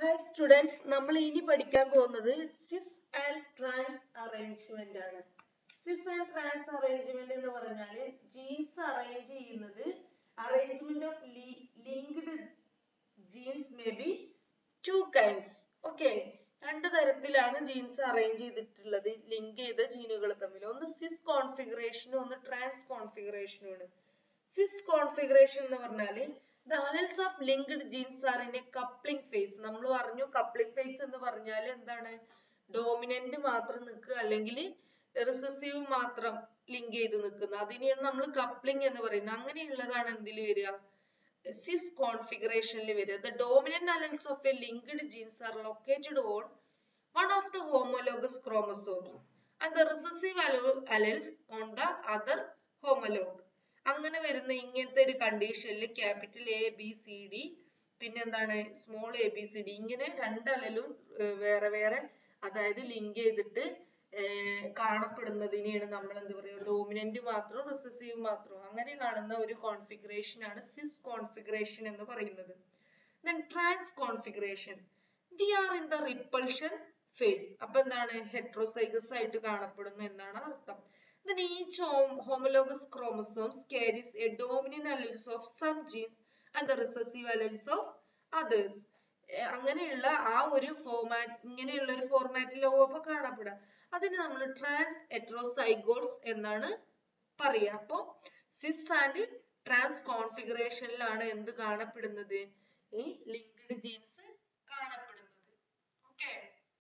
hi students നമ്മൾ ഇനി പഠിക്കാൻ പോകുന്നത് സിസ് ആൻഡ് ട്രാൻസ് അറേഞ്ച്മെന്റ് ആണ് സിസ് ആൻഡ് ട്രാൻസ് അറേഞ്ച്മെന്റ് എന്ന് പറഞ്ഞാൽ ജീൻസ് അറേഞ്ച് ചെയ്യുന്നത് arrangement of linked genes may be two kinds okay രണ്ട് തരത്തിലാണ് ജീൻസ് അറേഞ്ച് ചെയ്തിട്ടുള്ളത് ലിങ്ക് ചെയ്ത ജീനുകൾ തമ്മിൽ ഒന്ന് സിസ് കോൺഫിഗറേഷനും ഒന്ന് ട്രാൻസ് കോൺഫിഗറേഷനും ആണ് സിസ് കോൺഫിഗറേഷൻ എന്ന് പറഞ്ഞാല് the alleles of linked genes are in a coupling phase നമ്മൾ പറഞ്ഞു കപ്ലിംഗ് ഫേസ് എന്ന് പറഞ്ഞാൽ എന്താണ് ഡോമിനന്റ് മാത്രം നിൽക്കുക അല്ലെങ്കിൽ റിസസീവ് മാത്രം ലിങ്ക് ചെയ്ത് നിൽക്കുന്നത് അതിനെയാണ് നമ്മൾ കപ്ലിംഗ് എന്ന് പറയുന്നത് അങ്ങനെയുള്ളതാണ് എന്തിൽ വരിക സിസ് കോൺഫിഗറേഷനിൽ വരിക the dominant alleles of a linked genes are located on one of the homologous chromosomes and the recessive alleles on the other homologue അങ്ങനെ വരുന്ന ഇങ്ങനത്തെ ഒരു കണ്ടീഷനിൽ capital A B C D പിന്നെ എന്താണ് small A B C D ഇങ്ങനെ രണ്ട് അലലും വേറെ വേറെ അതായത് ലിങ്ക് ചെയ്തിട്ട് കാണപ്പെടുന്നതിനെയാണ് നമ്മൾ എന്ത് പറയുക ഡോമിനന്റ് മാത്രം റിസസീവ് മാത്രം അങ്ങനെ കാണുന്ന ഒരു കോൺഫിഗറേഷൻ ആണ് സിസ് കോൺഫിഗറേഷൻ എന്ന് പറയുന്നത് then trans configuration they are in the repulsion phase അപ്പൊ എന്താണ് ഹെട്രോസൈഗസ് ആയിട്ട് കാണപ്പെടുന്നു എന്നാണ് അർത്ഥം then each hom homologous chromosomes carries a dominant alleles of some genes and the recessive alleles of others അങ്ങനെയുള്ള ആ ഒരു ഫോമാറ്റ് ഇങ്ങനെയുള്ള ഒരു ഫോർമാറ്റിലാവും അപ്പൊ കാണപ്പെടുക അതിന് നമ്മൾ ട്രാൻസ് ഹെട്രോസൈഗോട്സ് എന്നാണ് പറയുക അപ്പോ സിസ് ആൻഡ് ട്രാൻസ് കോൺഫിഗറേഷനിലാണ് എന്ത് കാണപ്പെടുന്നത് ഈ ലിങ്ക്ഡ് ജീൻസ് കാണപ്പെടുന്നത്